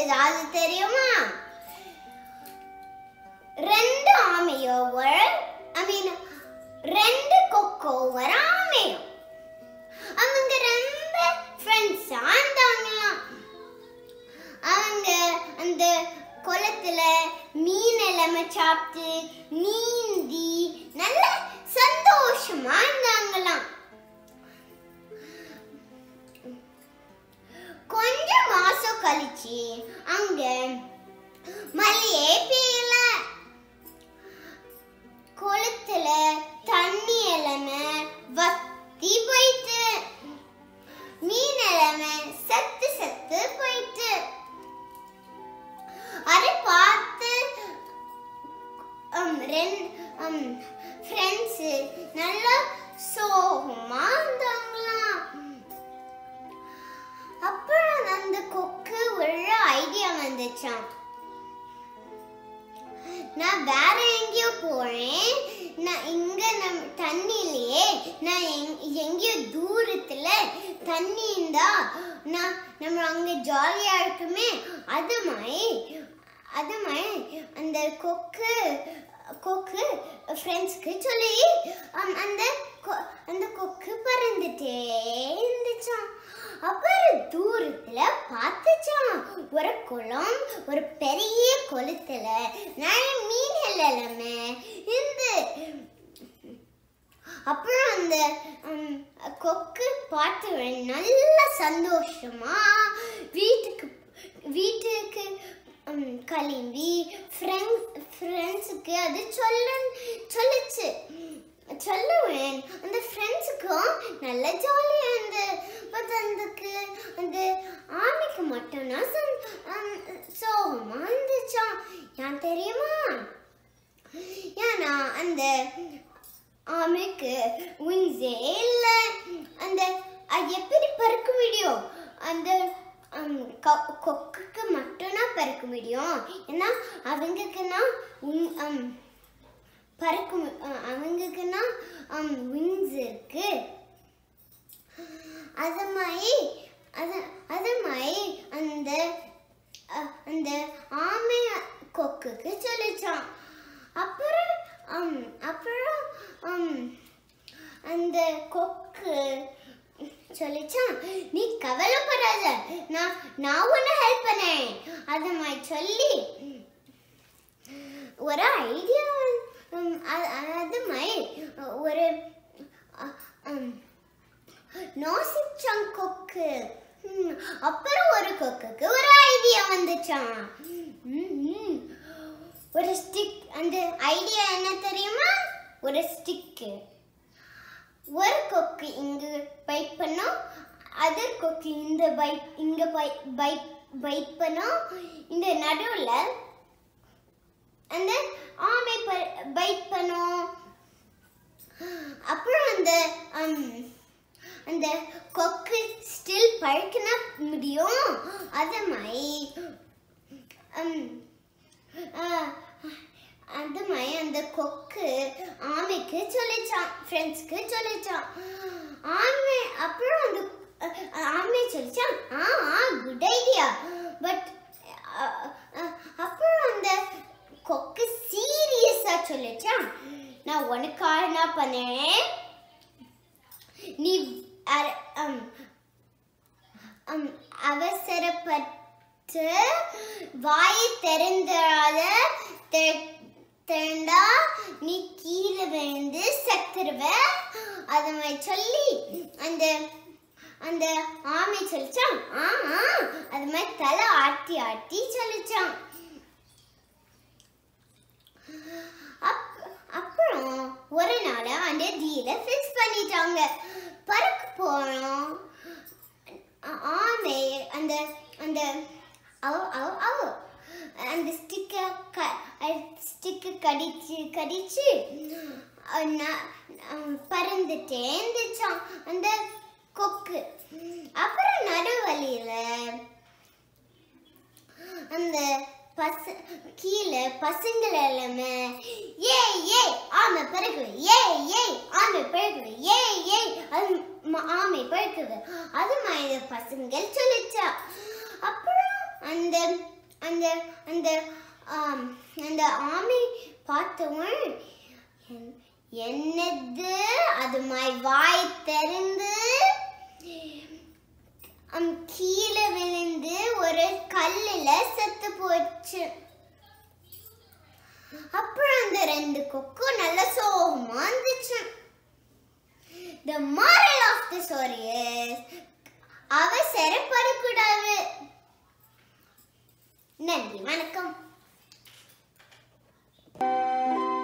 ஏதாவது தெரியுமா ரெண்டு ஆமையோ ஐ மீன் ரெண்டு கொக்கோ ஒரு ஆமையோ அவங்க ரொம்ப ஃப்ரெண்ட்ஸா இருந்தாங்களாம் அவங்க அந்த குளத்துல மீன் எல்லாமே சாப்பிட்டு நீந்தி நல்ல சந்தோஷமா இருந்தாங்களாம் கொஞ்சம் மாசம் கழிச்சு அங்க மழையே பெய்யல குளத்துல தண்ணி எல்லாமே வத்தி போயிட்டு மீன் எல்லாமே செத்து செத்து போயிட்டு அதை பார்த்து um, ரெண்டு um, ஃப்ரெண்ட்ஸ் நல்லா சோகமா இருந்தாங்களாம் அப்புறம் அந்த கொக்கு ஒரு ஐடியா வந்துச்சாம் நான் வேற எங்கேயோ போறேன் நான் இங்க நம் தண்ணியிலேயே நான் எங்- எங்கேயோ தூரத்துல தண்ணி இருந்தா நான் நம்ம அங்க ஜாலியா இருக்குமே அது மாதிரி அது மாதிரி அந்த கொக்கு கொக்கு ஃப்ரெண்ட்ஸ்க்கு சொல்லி um, அந்த கொ- அந்த கொக்கு பறந்துட்டே இருந்துச்சாம் அப்புறம் தூரத்துல பார்த்துச்சான் ஒரு குளம் ஒரு பெரிய குளத்துல நிறைய மீன்கள் எல்லாமே இருந்து அப்புறம் அந்த ம், கொக்கு பார்த்து நல்ல சந்தோஷமா வீட்டுக்கு வீட்டுக்கு ம், கிளம்பி ஃப்ரெண்ட்ஸ் ஃப்ரெண்ட்ஸுக்கு அது சொல்ல சொல்லுச்சு சொல்லுவேன் அந்த ஃப்ரெண்ட்ஸுக்கும் நல்ல ஜாலியாக இருந்து பட் அதுக்கு அந்த ஆமைக்கு மட்டும்தான் சந்- ம், சோகமா இருந்துச்சான் ஏன் தெரியுமா ஏன்னா அந்த ஆமைக்கு விங்ஸே இல்லை அந்த அது எப்படி பறக்க முடியும் அந்த ஹம், கொ- கொக்குக்கு மட்டும்தான் பறக்க முடியும் ஏன்னா அவங்களுக்குன்னா உம், ஹம், பறக்க மு- அஹ், அவங்களுக்குன்னா விங்ஸ் இருக்கு அது மாதிரி அது அது மாதிரி அந்த அஹ், அந்த ஆமை கொக்குக்கு சொல்லிச்சான் அப்புறம் um, அப்புறம் um, அந்த கொக்கு சொல்லிச்சான் நீ கவலைப்படாத நான் நான் உன்னை ஹெல்ப் பண்ணேன் அது மாதிரி சொல்லி ஒரு ஐடியா அது மாதிரி ஒரு நோசிச்சான் கொக்கு ம், அப்புறம் ஒரு கொக்குக்கு ஒரு ஐடியா வந்துச்சான் ம், ம். ஒரு ஸ்டிக் அந்த ஐடியா என்ன தெரியுமா ஒரு ஸ்டிக்கு ஒரு கொக்கு இங்க பைட் பண்ணும் அதர் கொக்கு இந்த பைட் இங்க பைட் பைட் பண்ணும் இந்த நடுவுல அந்த ஆமை பைட் பண்ணும் அப்புறம் அந்த um, அந்த கொக்கு ஸ்டில் பழக்கினா முடியும் அது மாதிரி um, ஆஹ், அது மாதிரி அந்த கொக்கு ஆமைக்கு சொல்லிச்சான் ஃப்ரெண்ட்ஸ்க்கு சொல்லிச்சான் ஆமை அப்புறம் அந்த அஹ், ஆமை சொல்லிச்சான் ஆ ஆ குட் ஐடியா பட் அப்புறம் அந்த கொக்கு சீரியஸா சொல்லிச்சான் நான் உனக்காக என்ன பண்ணேன் நீ அர- அம், அம், அவசரப்பட்டு வாயை திறந்தாத திறந்தா நீ கீழே விழுந்து செத்துருவ அது மாதிரி சொல்லி அந்த அந்த ஆமை சொல்லிச்சான் ஆ ஆ, அது மாதிரி தலை ஆட்டி ஆட்டி சொல்லிச்சான் அப்- அப்புறம் ஒரு நாள் அந்த டீலை ஃபிக்ஸ் பண்ணிட்டாங்க பறக்க போனோம் ஆ- ஆமை அந்த அந்த அவ அவ அவ அந்த ஸ்டிக்கை க ஸ்டிக்கு கடிச்சு கடிச்சு அஹ் ந- அஹ் பறந்துட்டே இருந்துச்சான் அந்த கொக்கு அப்புறம் நடுவழியில அந்த பச கீழே பசங்கள் எல்லாமே ஏய் ஏய் ஆமை பறக்குது ஏய் ஏய் ஆமை பறக்குது ஏய் ஏய் அது ம- ஆமை பறக்குது அது மாதிரி பசங்கள் சொல்லிச்சா அப்புறம் அந்த அந்த அந்த ஆம், அந்த ஆமை பார்த்தவன் என்- என்னது அது மை வாய் திறந்து அம், கீழே விழுந்து ஒரு கல்லுல செத்து போச்சு அப்புறம் அந்த ரெண்டு கொக்கும் நல்ல சோகமா இருந்துச்சு The moral of the story is அவசரப்படக்கூடாது நன்றி வணக்கம்